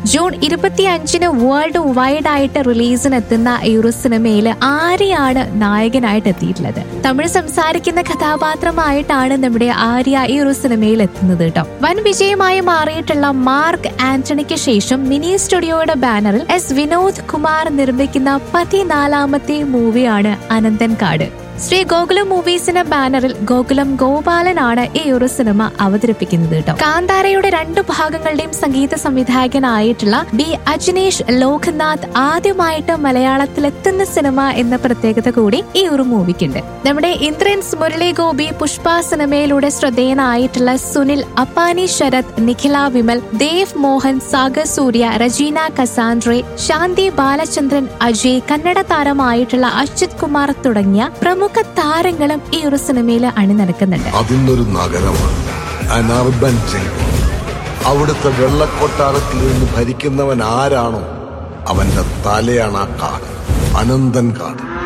June ഇരുപത്തി അഞ്ചിന് world wide ആയിട്ട് റിലീസിനെത്തുന്ന ഈ ഒരു സിനിമയിൽ ആര്യയാണ് നായകനായിട്ട് എത്തിയിട്ടുള്ളത് തമിഴ് സംസാരിക്കുന്ന കഥാപാത്രമായിട്ടാണ് നമ്മുടെ ആര്യ ഈ ഒരു സിനിമയിൽ എത്തുന്നത് കേട്ടോ വൻ വിജയമായി മാറിയിട്ടുള്ള മാർക്ക് ആന്റണിക്ക് ശേഷം മിനി സ്റ്റുഡിയോയുടെ ബാനറിൽ എസ് വിനോദ് കുമാർ നിർമ്മിക്കുന്ന പതിനാലാമത്തെ മൂവിയാണ് അനന്തൻ കാട് ശ്രീ ഗോകുലം മൂവീസിന്റെ ബാനറിൽ ഗോകുലം ഗോപാലനാണ് ഈ ഒരു സിനിമ അവതരിപ്പിക്കുന്നത് കേട്ടോ കാന്താരയുടെ രണ്ടു ഭാഗങ്ങളുടെയും സംഗീത സംവിധായകനായിട്ടുള്ള ബി അജ്നേഷ് ലോക്നാഥ് ആദ്യമായിട്ട് മലയാളത്തിലെത്തുന്ന സിനിമ എന്ന പ്രത്യേകത കൂടി ഈ ഒരു മൂവിക്കുണ്ട് നമ്മുടെ ഇന്ദ്രൻസ് മുരളി ഗോപി പുഷ്പ സിനിമയിലൂടെ ശ്രദ്ധേയനായിട്ടുള്ള സുനിൽ അപ്പാനി ശരത് നിഖില വിമൽ ദേവ് മോഹൻ സാഗർ സൂര്യ റജീന കസാൻഡ്രെ ശാന്തി ബാലചന്ദ്രൻ അജയ് കന്നഡ താരമായിട്ടുള്ള അച്യുത് കുമാർ തുടങ്ങിയ പ്രമുഖ താരങ്ങളും ഈ ഒരു സിനിമയിൽ അണിനിരക്കുന്നുണ്ട് അതിന്നൊരു നഗരമാണ് an urban jungle. അവിടുത്തെ വെള്ളക്കൊട്ടാരത്തിൽ നിന്ന് ഭരിക്കുന്നവൻ ആരാണോ അവന്റെ തലയാണ് ആ കാട് അനന്തൻ കാട്